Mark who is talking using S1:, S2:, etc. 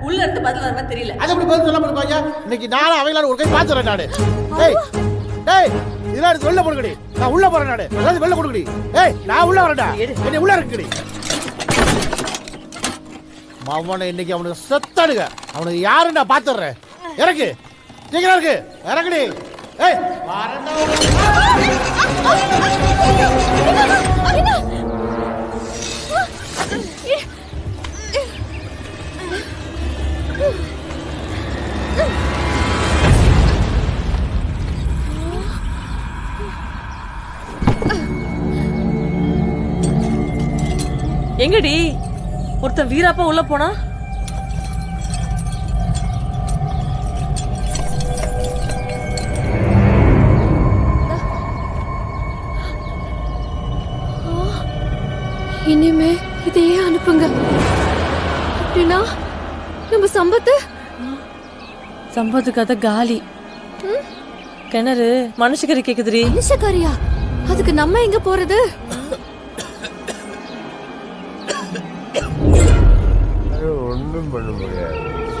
S1: உள்ள இருந்து பதில் வர மாதிரி தெரியல
S2: அது எப்படி பதில் சொல்லாம இருப்பாங்க இன்னைக்கு நானும் அவங்களால ஒரு கை பாத்துறேன் நானு டேய் டேய் இதெல்லாம் எடுத்து வெளில போடுங்கடி நான் உள்ள போறேன் நானு எல்லாத்தையும் வெளில கொடுங்கடி ஏய் நான் உள்ள வரேன்டா என்னை உள்ள இருக்குடி மவனை இன்னைக்கு அவனுக்கு செத்தாடுங்க அவனுக்கு யாருன்னு நான் பாத்துறேன் இறக்கு சீக்கிரம் இருக்கு இறக்குடி ஏய் வரேன்டா
S1: எங்கடி ஒருத்தன் வீராப்பா உள்ள போனா
S3: இனிமே இதையே அனுப்புங்க அப்படின்னா நம்ம சம்பத்து
S1: சம்பத்து கதை காலி கிணறு மனுஷக்கறி கேக்குதுடி
S3: மனுஷக்காரியா அதுக்கு நம்ம எங்க போறது
S4: ஒன்றும் பண்ண முடியாது